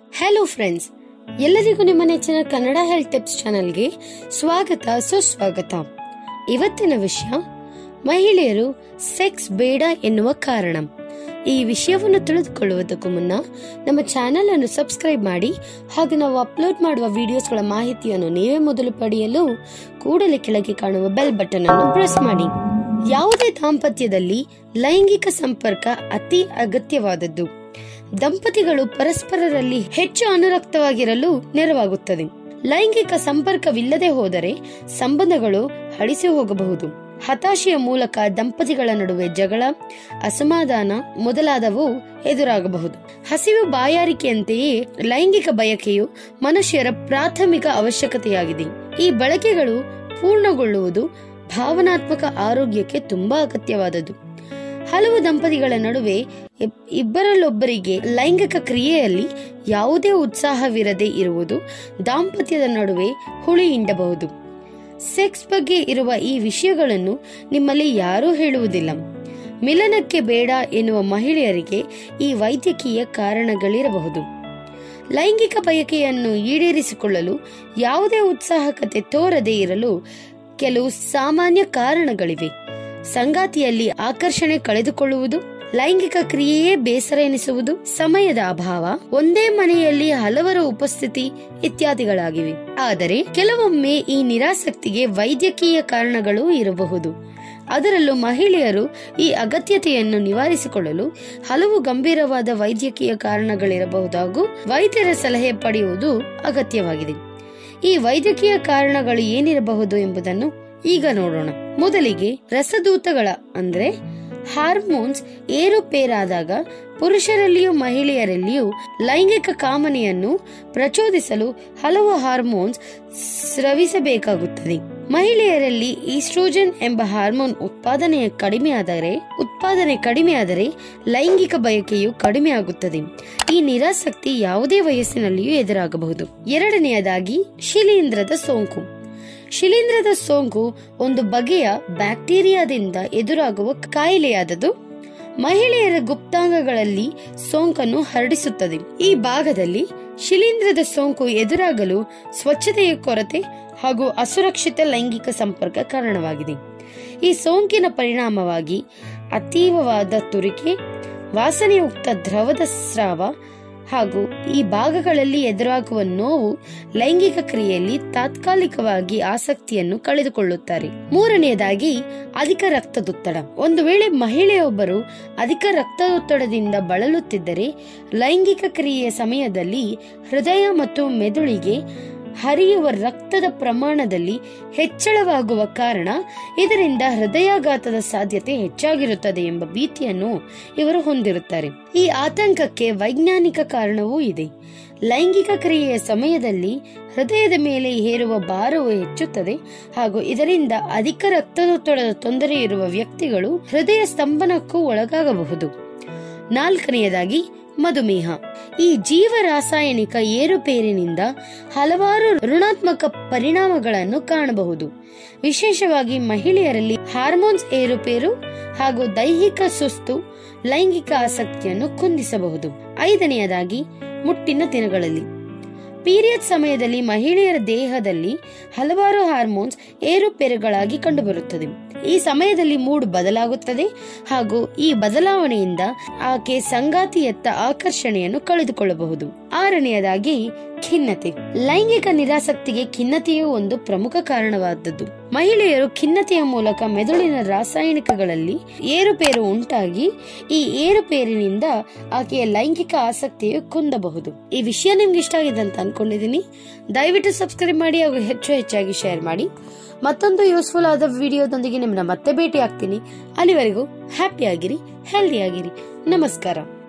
hello friends ಎಲ್ಲರಿಗೂ ನಿಮ್ಮ ನೆಚ್ಚಿನ ಕನ್ನಡ ಹೆಲ್ತ್ ಟಿಪ್ಸ್ ಚಾನೆಲ್ಗೆ ಸ್ವಾಗತ ಸುಸ್ವಾಗತ ಇವತ್ತಿನ ವಿಷಯ ಮಹಿಳೆಯರು ಸೆಕ್ಸ್ ಬೇಡ ಎನ್ನುವ ಕಾರಣ ಈ ವಿಷಯವನ್ನು ತಿಳಿದುಕೊಳ್ಳುವುದಕ್ಕೂ ಮುನ್ನ ನಮ್ಮ ಚಾನೆಲ್ ಅನ್ನು ಸಬ್ಸ್ಕ್ರೈಬ್ ಮಾಡಿ ಹಾಗೂ ನಾವು ಅಪ್ಲೋಡ್ ಮಾಡುವ ವಿಡಿಯೋಸ್ಗಳ ಮಾಹಿತಿಯನ್ನು ನೀವೇ ಮೊದಲು ಪಡೆಯಲು ಕೂಡಲೇ ಕೆಳಗೆ ಕಾಣುವ ಬೆಲ್ ಬಟನ್ ಅನ್ನು ಪ್ರೆಸ್ ಮಾಡಿ ಯಾವುದೇ ದಾಂಪತ್ಯದಲ್ಲಿ ಲೈಂಗಿಕ ಸಂಪರ್ಕ ಅತಿ ಅಗತ್ಯವಾದದ್ದು ದಂಪತಿಗಳು ಪರಸ್ಪರರಲ್ಲಿ ಹೆಚ್ಚು ಅನುರಕ್ತವಾಗಿರಲು ನೆರವಾಗುತ್ತದೆ ಲೈಂಗಿಕ ಸಂಪರ್ಕವಿಲ್ಲದೆ ಹೋದರೆ ಸಂಬಂಧಗಳು ಹಳಿಸಿ ಹೋಗಬಹುದು ಹತಾಶೆಯ ಮೂಲಕ ದಂಪತಿಗಳ ನಡುವೆ ಜಗಳ ಅಸಮಾಧಾನ ಮೊದಲಾದವು ಎದುರಾಗಬಹುದು ಹಸಿವು ಬಾಯಾರಿಕೆಯಂತೆಯೇ ಲೈಂಗಿಕ ಬಯಕೆಯು ಮನುಷ್ಯರ ಪ್ರಾಥಮಿಕ ಅವಶ್ಯಕತೆಯಾಗಿದೆ ಈ ಬಳಕೆಗಳು ಪೂರ್ಣಗೊಳ್ಳುವುದು ಭಾವನಾತ್ಮಕ ಆರೋಗ್ಯಕ್ಕೆ ತುಂಬಾ ಅಗತ್ಯವಾದದ್ದು ಹಲವು ದಂಪತಿಗಳ ನಡುವೆ ಇಬ್- ಇಬ್ಬರಲ್ಲೊಬ್ಬರಿಗೆ ಲೈಂಗಿಕ ಕ್ರಿಯೆಯಲ್ಲಿ ಯಾವುದೇ ಉತ್ಸಾಹವಿರದೆ ಇರುವುದು ದಾಂಪತ್ಯದ ನಡುವೆ ಹುಳಿ ಹಿಂಡಬಹುದು ಸೆಕ್ಸ್ ಬಗ್ಗೆ ಇರುವ ಈ ವಿಷಯಗಳನ್ನು ನಿಮ್ಮಲ್ಲಿ ಯಾರೂ ಹೇಳುವುದಿಲ್ಲ ಮಿಲನಕ್ಕೆ ಬೇಡ ಎನ್ನುವ ಮಹಿಳೆಯರಿಗೆ ಈ ವೈದ್ಯಕೀಯ ಕಾರಣಗಳಿರಬಹುದು ಲೈಂಗಿಕ ಬಯಕೆಯನ್ನು ಈಡೇರಿಸಿಕೊಳ್ಳಲು ಯಾವುದೇ ಉತ್ಸಾಹಕತೆ ತೋರದೇ ಇರಲು ಕೆಲವು ಸಾಮಾನ್ಯ ಕಾರಣಗಳಿವೆ ಸಂಗಾತಿಯಲ್ಲಿ ಆಕರ್ಷಣೆ ಕಳೆದುಕೊಳ್ಳುವುದು ಲೈಂಗಿಕ ಕ್ರಿಯೆಯೇ ಬೇಸರ ಎನಿಸುವುದು ಸಮಯದ ಅಭಾವ ಒಂದೇ ಮನೆಯಲ್ಲಿ ಹಲವರ ಉಪಸ್ಥಿತಿ ಇತ್ಯಾದಿಗಳಾಗಿವೆ ಆದರೆ ಕೆಲವೊಮ್ಮೆ ಈ ನಿರಾಸಕ್ತಿಗೆ ವೈದ್ಯಕೀಯ ಕಾರಣಗಳೂ ಇರಬಹುದು ಅದರಲ್ಲೂ ಮಹಿಳೆಯರು ಈ ಅಗತ್ಯತೆಯನ್ನು ನಿವಾರಿಸಿಕೊಳ್ಳಲು ಹಲವು ಗಂಭೀರವಾದ ವೈದ್ಯಕೀಯ ಕಾರಣಗಳಿರಬಹುದಾಗೂ ವೈದ್ಯರ ಸಲಹೆ ಪಡೆಯುವುದು ಅಗತ್ಯವಾಗಿದೆ ಈ ವೈದ್ಯಕೀಯ ಕಾರಣಗಳು ಏನಿರಬಹುದು ಎಂಬುದನ್ನು ಈಗ ನೋಡೋಣ ಮೊದಲಿಗೆ ರಸದೂತಗಳ ಅಂದ್ರೆ ಹಾರ್ಮೋನ್ಸ್ ಏರುಪೇರಾದಾಗ ಪುರುಷರಲ್ಲಿಯೂ ಮಹಿಳೆಯರಲ್ಲಿಯೂ ಲೈಂಗಿಕ ಕಾಮನೆಯನ್ನು ಪ್ರಚೋದಿಸಲು ಹಲವು ಹಾರ್ಮೋನ್ಸ್ ಸ್ರವಿಸಬೇಕಾಗುತ್ತದೆ ಮಹಿಳೆಯರಲ್ಲಿ ಈಸ್ಟ್ರೋಜನ್ ಎಂಬ ಹಾರ್ಮೋನ್ ಉತ್ಪಾದನೆ ಕಡಿಮೆಯಾದರೆ ಉತ್ಪಾದನೆ ಕಡಿಮೆಯಾದರೆ ಲೈಂಗಿಕ ಬಯಕೆಯು ಕಡಿಮೆಯಾಗುತ್ತದೆ ಈ ನಿರಾಸಕ್ತಿ ಯಾವುದೇ ವಯಸ್ಸಿನಲ್ಲಿಯೂ ಎದುರಾಗಬಹುದು ಎರಡನೆಯದಾಗಿ ಶಿಲೀಂಧ್ರದ ಸೋಂಕು ಶಿಲೀಂಧ್ರದ ಸೋಂಕು ಒಂದು ಬಗೆಯ ಬ್ಯಾಕ್ಟೀರಿಯಾದಿಂದ ಎದುರಾಗುವ ಕಾಯಿಲೆಯಾದದು ಮಹಿಳೆಯರ ಗುಪ್ತಾಂಗಗಳಲ್ಲಿ ಸೋಂಕನ್ನು ಹರಡಿಸುತ್ತದೆ ಈ ಭಾಗದಲ್ಲಿ ಶಿಲೀಂಧ್ರದ ಸೋಂಕು ಎದುರಾಗಲು ಸ್ವಚ್ಛತೆಯ ಕೊರತೆ ಹಾಗೂ ಅಸುರಕ್ಷಿತ ಲೈಂಗಿಕ ಸಂಪರ್ಕ ಕಾರಣವಾಗಿದೆ ಈ ಸೋಂಕಿನ ಪರಿಣಾಮವಾಗಿ ಅತೀವವಾದ ತುರಿಕೆ ವಾಸನೆಯುಕ್ತ ದ್ರವದ ಸ್ರಾವ ಹಾಗೂ ಈ ಭಾಗಗಳಲ್ಲಿ ಎದುರಾಗುವ ನೋವು ಲೈಂಗಿಕ ಕ್ರಿಯೆಯಲ್ಲಿ ತಾತ್ಕಾಲಿಕವಾಗಿ ಆಸಕ್ತಿಯನ್ನು ಕಳೆದುಕೊಳ್ಳುತ್ತಾರೆ ಮೂರನೆಯದಾಗಿ ಅಧಿಕ ರಕ್ತದೊತ್ತಡ ಒಂದು ವೇಳೆ ಮಹಿಳೆಯೊಬ್ಬರು ಅಧಿಕ ರಕ್ತದೊತ್ತಡದಿಂದ ಬಳಲುತ್ತಿದ್ದರೆ ಲೈಂಗಿಕ ಕ್ರಿಯೆಯ ಸಮಯದಲ್ಲಿ ಹೃದಯ ಮತ್ತು ಮೆದುಳಿಗೆ ಹರಿಯುವ ರಕ್ತದ ಪ್ರಮಾಣದಲ್ಲಿ ಹೆಚ್ಚಳವಾಗುವ ಕಾರಣ ಇದರಿಂದ ಹೃದಯಾಘಾತದ ಸಾಧ್ಯತೆ ಹೆಚ್ಚಾಗಿರುತ್ತದೆ ಎಂಬ ಭೀತಿಯನ್ನು ಇವರು ಹೊಂದಿರುತ್ತಾರೆ ಈ ಆತಂಕಕ್ಕೆ ವೈಜ್ಞಾನಿಕ ಕಾರಣವೂ ಇದೆ ಲೈಂಗಿಕ ಕ್ರಿಯೆಯ ಸಮಯದಲ್ಲಿ ಹೃದಯದ ಮೇಲೆ ಹೇರುವ ಭಾರವು ಹೆಚ್ಚುತ್ತದೆ ಹಾಗೂ ಇದರಿಂದ ಅಧಿಕ ರಕ್ತದೊತ್ತಡದ ತೊಂದರೆ ಇರುವ ವ್ಯಕ್ತಿಗಳು ಹೃದಯ ಸ್ತಂಭನಕ್ಕೂ ಒಳಗಾಗಬಹುದು ನಾಲ್ಕನೆಯದಾಗಿ ಮಧುಮೇಹ ಈ ಜೀವ ರಾಸಾಯನಿಕ ಏರುಪೇರಿನಿಂದ ಹಲವಾರು ಋಣಾತ್ಮಕ ಪರಿಣಾಮಗಳನ್ನು ಕಾಣಬಹುದು ವಿಶೇಷವಾಗಿ ಮಹಿಳೆಯರಲ್ಲಿ ಹಾರ್ಮೋನ್ಸ್ ಏರುಪೇರು ಹಾಗೂ ದೈಹಿಕ ಸುಸ್ತು ಲೈಂಗಿಕ ಆಸಕ್ತಿಯನ್ನು ಕುಂದಿಸಬಹುದು ಐದನೆಯದಾಗಿ ಮುಟ್ಟಿನ ದಿನಗಳಲ್ಲಿ ಪೀರಿಯಡ್ ಸಮಯದಲ್ಲಿ ಮಹಿಳೆಯರ ದೇಹದಲ್ಲಿ ಹಲವಾರು ಹಾರ್ಮೋನ್ಸ್ ಏರುಪೇರುಗಳಾಗಿ ಕಂಡುಬರುತ್ತದೆ ಈ ಸಮಯದಲ್ಲಿ ಮೂಡ್ ಬದಲಾಗುತ್ತದೆ ಹಾಗೂ ಈ ಬದಲಾವಣೆಯಿಂದ ಆಕೆ ಸಂಗಾತಿಯತ್ತ ಆಕರ್ಷಣೆಯನ್ನು ಕಳೆದುಕೊಳ್ಳಬಹುದು ಆರನೆಯದಾಗಿ ಖಿನ್ನತೆ ಲೈಂಗಿಕ ನಿರಾಸಕ್ತಿಗೆ ಖಿನ್ನತೆಯು ಒಂದು ಪ್ರಮುಖ ಕಾರಣವಾದದ್ದು ಮಹಿಳೆಯರು ಖಿನ್ನತೆಯ ಮೂಲಕ ಮೆದುಳಿನ ರಾಸಾಯನಿಕಗಳಲ್ಲಿ ಏರುಪೇರು ಉಂಟಾಗಿ ಈ ಏರುಪೇರಿನಿಂದ ಆಕೆಯ ಲೈಂಗಿಕ ಆಸಕ್ತಿಯು ಕುಂದಬಹುದು ಈ ವಿಷಯ ನಿಮ್ಗೆ ಇಷ್ಟ ಆಗಿದೆ ಅಂತ ಅನ್ಕೊಂಡಿದೀನಿ ದಯವಿಟ್ಟು ಸಬ್ಸ್ಕ್ರೈಬ್ ಮಾಡಿ ಹಾಗೂ ಹೆಚ್ಚು ಹೆಚ್ಚಾಗಿ ಶೇರ್ ಮಾಡಿ ಮತ್ತೊಂದು ಯೂಸ್ಫುಲ್ ಆದ ವಿಡಿಯೋದೊಂದಿಗೆ ನಿಮ್ಮನ್ನ ಮತ್ತೆ ಭೇಟಿ ಆಗ್ತೀನಿ ಅಲ್ಲಿವರೆಗೂ ಹ್ಯಾಪಿ ಆಗಿರಿ ಹೆಲ್ದಿ ಆಗಿರಿ ನಮಸ್ಕಾರ